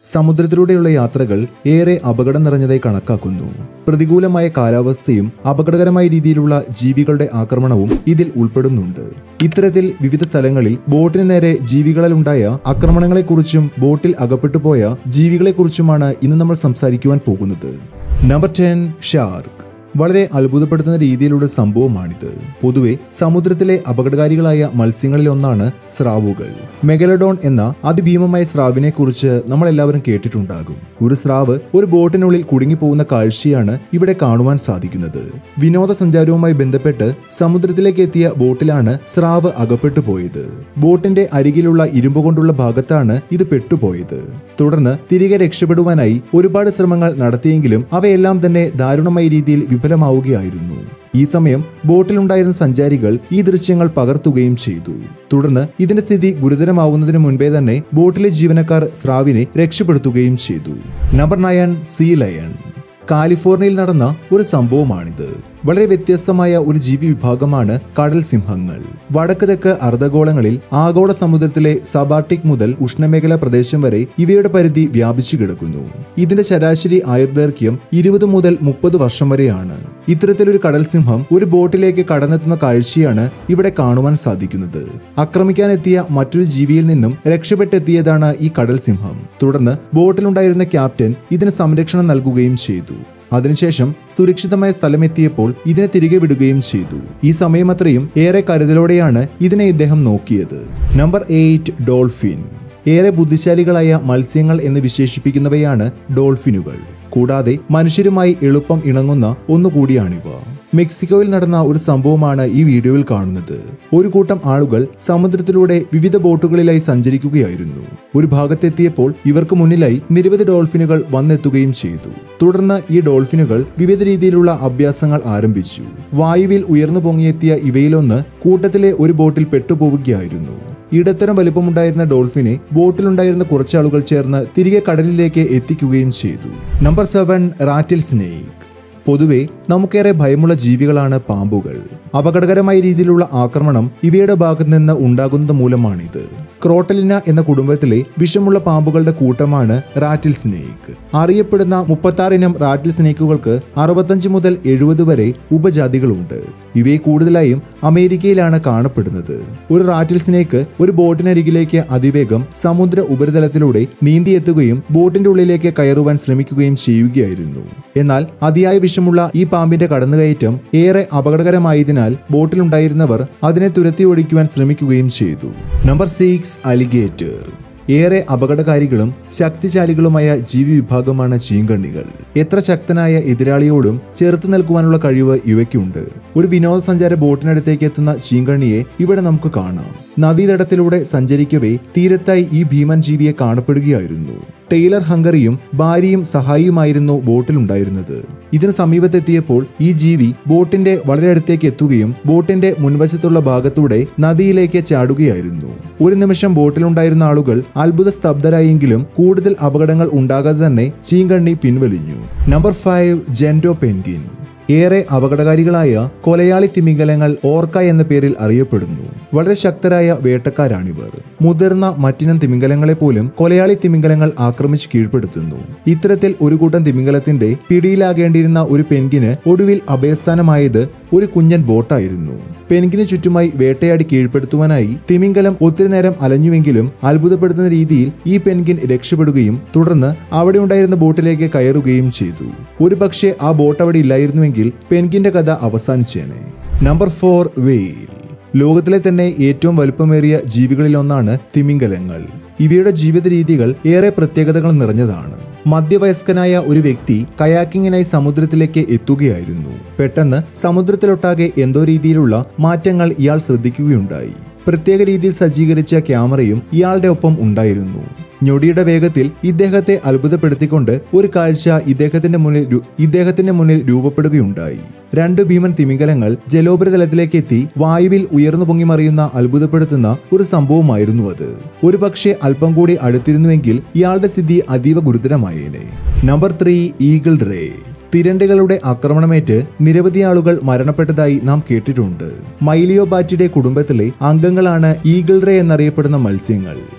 സമുദ്രത്തിലൂടെയുള്ള യാത്രകൾ ഏറെ അപകടം നിറഞ്ഞതായി കണക്കാക്കുന്നു പ്രതികൂലമായ കാലാവസ്ഥയും അപകടകരമായ രീതിയിലുള്ള ജീവികളുടെ ആക്രമണവും ഇതിൽ ഉൾപ്പെടുന്നുണ്ട് ഇത്തരത്തിൽ വിവിധ സ്ഥലങ്ങളിൽ ബോട്ടിന് നേരെ ജീവികളിലുണ്ടായ ആക്രമണങ്ങളെക്കുറിച്ചും ബോട്ടിൽ അകപ്പെട്ടുപോയ ജീവികളെക്കുറിച്ചുമാണ് ഇന്ന് നമ്മൾ സംസാരിക്കുവാൻ പോകുന്നത് നമ്പർ ടെൻ ഷാർക്ക് വളരെ അത്ഭുതപ്പെടുത്തുന്ന രീതിയിലുള്ള സംഭവമാണിത് പൊതുവെ സമുദ്രത്തിലെ അപകടകാരികളായ മത്സ്യങ്ങളിൽ ഒന്നാണ് സ്രാവുകൾ മെഗലഡോൺ എന്ന അതിഭീമമായ സ്രാവിനെ കുറിച്ച് നമ്മൾ എല്ലാവരും കേട്ടിട്ടുണ്ടാകും ഒരു സ്രാവ് ഒരു ബോട്ടിനുള്ളിൽ കുടുങ്ങിപ്പോകുന്ന കാഴ്ചയാണ് ഇവിടെ കാണുവാൻ സാധിക്കുന്നത് വിനോദസഞ്ചാരവുമായി ബന്ധപ്പെട്ട് സമുദ്രത്തിലേക്ക് എത്തിയ ബോട്ടിലാണ് സ്രാവ് അകപ്പെട്ടു പോയത് ബോട്ടിന്റെ അരികിലുള്ള ഇരുമ്പ് കൊണ്ടുള്ള ഭാഗത്താണ് ഇത് പെട്ടുപോയത് തുടർന്ന് തിരികെ രക്ഷപ്പെടുവാനായി ഒരുപാട് ശ്രമങ്ങൾ നടത്തിയെങ്കിലും അവയെല്ലാം തന്നെ ദാരുണമായ രീതിയിൽ വിഫലമാവുകയായിരുന്നു ഈ സമയം ബോട്ടിലുണ്ടായിരുന്ന സഞ്ചാരികൾ ഈ ദൃശ്യങ്ങൾ പകർത്തുകയും ചെയ്തു തുടർന്ന് ഇതിന്റെ സ്ഥിതി ഗുരുതരമാവുന്നതിന് മുൻപേ തന്നെ ബോട്ടിലെ ജീവനക്കാർ സ്രാവിനെ രക്ഷപ്പെടുത്തുകയും ചെയ്തു നമ്പർ നയൻ സീ ലയൺ കാലിഫോർണിയയിൽ നടന്ന ഒരു സംഭവമാണിത് വളരെ വ്യത്യസ്തമായ ഒരു ജീവി വിഭാഗമാണ് കടൽ സിംഹങ്ങൾ വടക്ക് തെക്ക് അർദ്ധഗോളങ്ങളിൽ ആഗോള സമുദ്രത്തിലെ സബാർട്ടിക് മുതൽ ഉഷ്ണമേഖലാ പ്രദേശം വരെ ഇവയുടെ പരിധി വ്യാപിച്ചു കിടക്കുന്നു ഇതിന്റെ ശരാശരി ആയുർദൈർഘ്യം ഇരുപത് മുതൽ മുപ്പത് വർഷം വരെയാണ് ഇത്തരത്തിലൊരു കടൽ സിംഹം ഒരു ബോട്ടിലേക്ക് കടന്നെത്തുന്ന കാഴ്ചയാണ് ഇവിടെ കാണുവാൻ സാധിക്കുന്നത് ആക്രമിക്കാനെത്തിയ മറ്റൊരു ജീവിയിൽ നിന്നും രക്ഷപ്പെട്ടെത്തിയതാണ് ഈ കടൽ സിംഹം തുടർന്ന് ബോട്ടിലുണ്ടായിരുന്ന ക്യാപ്റ്റൻ ഇതിന് സംരക്ഷണം നൽകുകയും ചെയ്തു അതിനുശേഷം സുരക്ഷിതമായ സ്ഥലമെത്തിയപ്പോൾ ഇതിനെ തിരികെ വിടുകയും ചെയ്തു ഈ സമയമത്രയും ഏറെ കരുതലോടെയാണ് ഇതിനെ ഇദ്ദേഹം നോക്കിയത് നമ്പർ എയ്റ്റ് ഡോൾഫിൻ ഏറെ ബുദ്ധിശാലികളായ മത്സ്യങ്ങൾ എന്ന് വിശേഷിപ്പിക്കുന്നവയാണ് ഡോൾഫിനുകൾ കൂടാതെ മനുഷ്യരുമായി എളുപ്പം ഇണങ്ങുന്ന ഒന്നുകൂടിയാണിവ മെക്സിക്കോയിൽ നടന്ന ഒരു സംഭവമാണ് ഈ വീഡിയോയിൽ കാണുന്നത് ഒരു കൂട്ടം ആളുകൾ സമുദ്രത്തിലൂടെ വിവിധ ബോട്ടുകളിലായി സഞ്ചരിക്കുകയായിരുന്നു ഒരു ഭാഗത്തെത്തിയപ്പോൾ ഇവർക്ക് മുന്നിലായി നിരവധി ഡോൾഫിനുകൾ വന്നെത്തുകയും ചെയ്തു തുടർന്ന് ഈ ഡോൾഫിനുകൾ വിവിധ രീതിയിലുള്ള അഭ്യാസങ്ങൾ ആരംഭിച്ചു വായുവിൽ ഉയർന്നു പൊങ്ങിയെത്തിയ ഇവയിലൊന്ന് കൂട്ടത്തിലെ ഒരു ബോട്ടിൽ പെട്ടുപോവുകയായിരുന്നു ഇടത്തരം വലിപ്പമുണ്ടായിരുന്ന ഡോൾഫിനെ ബോട്ടിലുണ്ടായിരുന്ന കുറച്ചാളുകൾ ചേർന്ന് തിരികെ കടലിലേക്ക് എത്തിക്കുകയും ചെയ്തു നമ്പർ സെവൻ റാറ്റിൽ സ്നേക്ക് പൊതുവെ നമുക്കേറെ ഭയമുള്ള ജീവികളാണ് പാമ്പുകൾ അപകടകരമായ രീതിയിലുള്ള ആക്രമണം ഇവയുടെ ഭാഗത്ത് നിന്ന് ഉണ്ടാകുന്നത് മൂലമാണിത് ക്രോട്ടലിന എന്ന കുടുംബത്തിലെ വിഷമുള്ള പാമ്പുകളുടെ കൂട്ടമാണ് റാറ്റിൽ സ്നേക്ക് അറിയപ്പെടുന്ന മുപ്പത്താറ് ഇനം റാറ്റിൽ സ്നേക്കുകൾക്ക് അറുപത്തഞ്ച് മുതൽ എഴുപത് വരെ ഉപജാതികളുണ്ട് ഇവയെ കൂടുതലായും അമേരിക്കയിലാണ് കാണപ്പെടുന്നത് ഒരു റാറ്റിൽ സ്നേക്ക് ഒരു ബോട്ടിനരികിലേക്ക് അതിവേഗം സമുദ്ര ഉപരിതലത്തിലൂടെ നീന്തിയെത്തുകയും ബോട്ടിന്റെ ഉള്ളിലേക്ക് കയറുവാൻ ശ്രമിക്കുകയും ചെയ്യുകയായിരുന്നു എന്നാൽ അതിയായ വിഷമുള്ള ഈ പാമ്പിന്റെ കടന്നുകയറ്റം ഏറെ അപകടകരമായതിനാൽ ബോട്ടിലുണ്ടായിരുന്നവർ അതിനെ തുരത്തി ഓടിക്കുവാൻ ശ്രമിക്കുകയും ചെയ്തു നമ്പർ സിക്സ് അലിഗേറ്റർ ഏറെ അപകടകാരികളും ശക്തിശാലികളുമായ ജീവി വിഭാഗമാണ് ചീങ്കണ്ണികൾ എത്ര ശക്തനായ എതിരാളിയോടും ചെറുത്തു നിൽക്കുവാനുള്ള കഴിവ് ഇവയ്ക്കുണ്ട് ഒരു വിനോദസഞ്ചാര ബോട്ടിനടുത്തേക്ക് എത്തുന്ന ചീങ്കണ്ണിയെ ഇവിടെ നമുക്ക് കാണാം നദീതടത്തിലൂടെ സഞ്ചരിക്കവേ തീരത്തായി ഈ ഭീമൻ ജീവിയെ കാണപ്പെടുകയായിരുന്നു ടെയ്ലർ ഹംഗറിയും ഭാര്യയും സഹായിയുമായിരുന്നു ബോട്ടിലുണ്ടായിരുന്നത് ഇതിന് സമീപത്തെത്തിയപ്പോൾ ഈ ജീവി ബോട്ടിന്റെ വളരെ അടുത്തേക്ക് എത്തുകയും ബോട്ടിന്റെ മുൻവശത്തുള്ള ഭാഗത്തൂടെ നദിയിലേക്ക് ചാടുകയായിരുന്നു ഒരു നിമിഷം ബോട്ടിലുണ്ടായിരുന്ന ആളുകൾ അത്ഭുത സ്തബ്ധരായെങ്കിലും കൂടുതൽ അപകടങ്ങൾ ഉണ്ടാകാതെ തന്നെ ചീങ്കണ്ണി പിൻവലിഞ്ഞു നമ്പർ ഫൈവ് ജെൻഡോ പെൻഗിൻ ഏറെ അപകടകാരികളായ കൊലയാളി തിമിംഗലങ്ങൾ ഓർക്ക എന്ന പേരിൽ അറിയപ്പെടുന്നു വളരെ ശക്തരായ വേട്ടക്കാരാണിവർ മുതിർന്ന മറ്റിനം തിമിംഗലങ്ങളെ പോലും കൊലയാളി തിമിംഗലങ്ങൾ ആക്രമിച്ച് കീഴ്പ്പെടുത്തുന്നു ഇത്തരത്തിൽ ഒരു കൂട്ടം തിമിംഗലത്തിന്റെ പിടിയിലാകേണ്ടിയിരുന്ന ഒരു പെൻഗിന് ഒടുവിൽ അഭയസ്ഥാനമായത് ഒരു കുഞ്ഞൻ ബോട്ടായിരുന്നു പെൻഗിന് ചുറ്റുമായി വേട്ടയാടി കീഴ്പ്പെടുത്തുവാനായി തിമിംഗലം ഒത്തിരി നേരം അലഞ്ഞുവെങ്കിലും അത്ഭുതപ്പെടുത്തുന്ന രീതിയിൽ ഈ പെൻഗിൻ രക്ഷപ്പെടുകയും തുടർന്ന് അവിടെ ഉണ്ടായിരുന്ന ബോട്ടിലേക്ക് കയറുകയും ചെയ്തു ഒരുപക്ഷെ ആ ബോട്ട് അവിടെ ഇല്ലായിരുന്നുവെങ്കിൽ പെൻഗിന്റെ കഥ അവസാനിച്ചേനെ നമ്പർ ഫോർ വെയിൽ ലോകത്തിലെ തന്നെ ഏറ്റവും വലുപ്പമേറിയ ജീവികളിലൊന്നാണ് തിമിംഗലങ്ങൾ ഇവയുടെ ജീവിത രീതികൾ ഏറെ പ്രത്യേകതകൾ നിറഞ്ഞതാണ് മധ്യവയസ്കനായ ഒരു വ്യക്തി കയാക്കിങ്ങിനായി സമുദ്രത്തിലേക്ക് എത്തുകയായിരുന്നു പെട്ടെന്ന് സമുദ്രത്തിലൊട്ടാകെ എന്തോ രീതിയിലുള്ള മാറ്റങ്ങൾ ഇയാൾ ശ്രദ്ധിക്കുകയുണ്ടായി പ്രത്യേക രീതിയിൽ സജ്ജീകരിച്ച ക്യാമറയും ഇയാളുടെ ഒപ്പം ഉണ്ടായിരുന്നു ഞൊടിയുടെ വേഗത്തിൽ ഇദ്ദേഹത്തെ അത്ഭുതപ്പെടുത്തിക്കൊണ്ട് ഒരു കാഴ്ച ഇദ്ദേഹത്തിന്റെ മുന്നിൽ രു- ഇദ്ദേഹത്തിന്റെ മുന്നിൽ രൂപപ്പെടുകയുണ്ടായി രണ്ട് ഭീമൻ തിമിംഗലങ്ങൾ ജലോപരിതലത്തിലേക്ക് എത്തി വായുവിൽ ഉയർന്നു പൊങ്ങി മറിയുന്ന അത്ഭുതപ്പെടുത്തുന്ന ഒരു സംഭവമായിരുന്നു അത് ഒരുപക്ഷെ അല്പം കൂടി അടുത്തിരുന്നുവെങ്കിൽ ഇയാളുടെ സ്ഥിതി അതീവ ഗുരുതരമായേനെ നമ്പർ ത്രീ ഈഗിൾ റേ തിരണ്ടുകളുടെ ആക്രമണമേറ്റ് നിരവധി ആളുകൾ മരണപ്പെട്ടതായി നാം കേട്ടിട്ടുണ്ട് മൈലിയോബാറ്റിയുടെ കുടുംബത്തിലെ അംഗങ്ങളാണ് ഈഗിൾ റേ എന്നറിയപ്പെടുന്ന മത്സ്യങ്ങൾ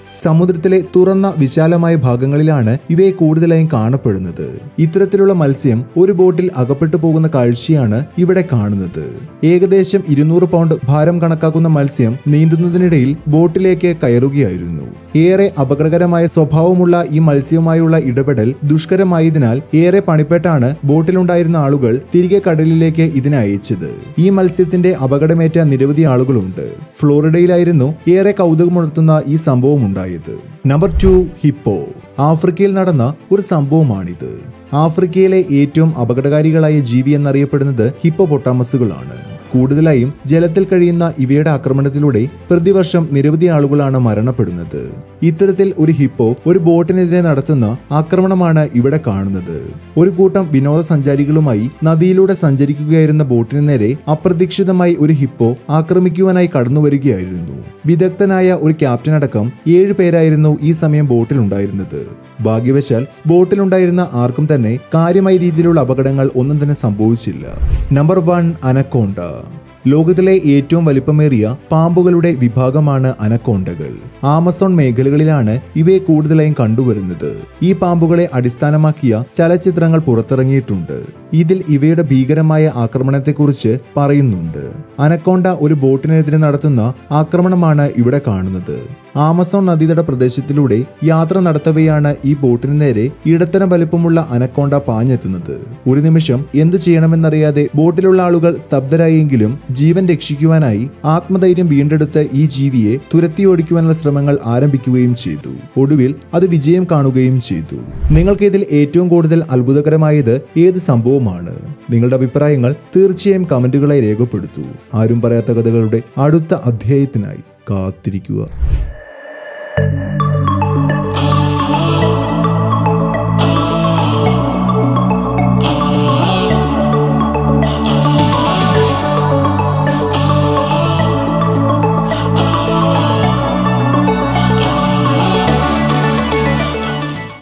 സമുദ്രത്തിലെ തുറന്ന വിശാലമായ ഭാഗങ്ങളിലാണ് ഇവയെ കൂടുതലായും കാണപ്പെടുന്നത് ഇത്തരത്തിലുള്ള മത്സ്യം ഒരു ബോട്ടിൽ അകപ്പെട്ടു പോകുന്ന കാഴ്ചയാണ് ഇവിടെ കാണുന്നത് ഏകദേശം ഇരുന്നൂറ് പൗണ്ട് ഭാരം കണക്കാക്കുന്ന മത്സ്യം നീന്തുന്നതിനിടയിൽ ബോട്ടിലേക്ക് കയറുകയായിരുന്നു ഏറെ അപകടകരമായ സ്വഭാവമുള്ള ഈ മത്സ്യവുമായുള്ള ഇടപെടൽ ദുഷ്കരമായതിനാൽ ഏറെ പണിപ്പെട്ടാണ് ബോട്ടിലുണ്ടായിരുന്ന ആളുകൾ തിരികെ കടലിലേക്ക് ഇതിനെ അയച്ചത് ഈ മത്സ്യത്തിന്റെ അപകടമേറ്റ നിരവധി ആളുകളുണ്ട് ഫ്ലോറിഡയിലായിരുന്നു ഏറെ കൗതുകമുണർത്തുന്ന ഈ സംഭവം ഉണ്ടായത് നമ്പർ ടു ഹിപ്പോ ആഫ്രിക്കയിൽ നടന്ന ഒരു സംഭവമാണിത് ആഫ്രിക്കയിലെ ഏറ്റവും അപകടകാരികളായ ജീവി എന്നറിയപ്പെടുന്നത് ഹിപ്പോപൊട്ടാമസുകളാണ് കൂടുതലായും ജലത്തിൽ കഴിയുന്ന ഇവയുടെ ആക്രമണത്തിലൂടെ പ്രതിവർഷം നിരവധി ആളുകളാണ് മരണപ്പെടുന്നത് ഇത്തരത്തിൽ ഒരു ഹിപ്പോ ഒരു ബോട്ടിനെതിരെ നടത്തുന്ന ആക്രമണമാണ് ഇവിടെ കാണുന്നത് ഒരു കൂട്ടം വിനോദസഞ്ചാരികളുമായി നദിയിലൂടെ സഞ്ചരിക്കുകയായിരുന്ന ബോട്ടിന് നേരെ അപ്രതീക്ഷിതമായി ഒരു ഹിപ്പോ ആക്രമിക്കുവാനായി കടന്നു വരികയായിരുന്നു വിദഗ്ധനായ ഒരു ക്യാപ്റ്റൻ അടക്കം ഏഴ് പേരായിരുന്നു ഈ സമയം ബോട്ടിലുണ്ടായിരുന്നത് ഭാഗ്യവശാൽ ബോട്ടിലുണ്ടായിരുന്ന ആർക്കും തന്നെ കാര്യമായ രീതിയിലുള്ള അപകടങ്ങൾ ഒന്നും തന്നെ സംഭവിച്ചില്ല നമ്പർ വൺ അനക്കോണ്ട ലോകത്തിലെ ഏറ്റവും വലിപ്പമേറിയ പാമ്പുകളുടെ വിഭാഗമാണ് അനക്കോണ്ടകൾ ആമസോൺ മേഖലകളിലാണ് ഇവയെ കൂടുതലായും കണ്ടുവരുന്നത് ഈ പാമ്പുകളെ അടിസ്ഥാനമാക്കിയ ചലച്ചിത്രങ്ങൾ പുറത്തിറങ്ങിയിട്ടുണ്ട് ഇതിൽ ഇവയുടെ ഭീകരമായ ആക്രമണത്തെക്കുറിച്ച് പറയുന്നുണ്ട് അനക്കോണ്ട ഒരു ബോട്ടിനെതിരെ നടത്തുന്ന ആക്രമണമാണ് ഇവിടെ കാണുന്നത് ആമസോൺ നദീതട പ്രദേശത്തിലൂടെ യാത്ര നടത്തവെയാണ് ഈ ബോട്ടിന് നേരെ ഇടത്തരം വലിപ്പമുള്ള അനക്കോണ്ട പാഞ്ഞെത്തുന്നത് ഒരു നിമിഷം എന്തു ചെയ്യണമെന്നറിയാതെ ബോട്ടിലുള്ള ആളുകൾ സ്തബ്ധരായെങ്കിലും ജീവൻ രക്ഷിക്കുവാനായി ആത്മധൈര്യം വീണ്ടെടുത്ത് ഈ ജീവിയെ തുരത്തി ഓടിക്കുവാനുള്ള ശ്രമങ്ങൾ ആരംഭിക്കുകയും ചെയ്തു ഒടുവിൽ അത് വിജയം കാണുകയും ചെയ്തു നിങ്ങൾക്ക് ഇതിൽ ഏറ്റവും കൂടുതൽ അത്ഭുതകരമായത് ഏത് സംഭവമാണ് നിങ്ങളുടെ അഭിപ്രായങ്ങൾ തീർച്ചയായും കമന്റുകളായി രേഖപ്പെടുത്തൂ ആരും പറയാത്ത കഥകളുടെ അടുത്ത അധ്യായത്തിനായി കാത്തിരിക്കുക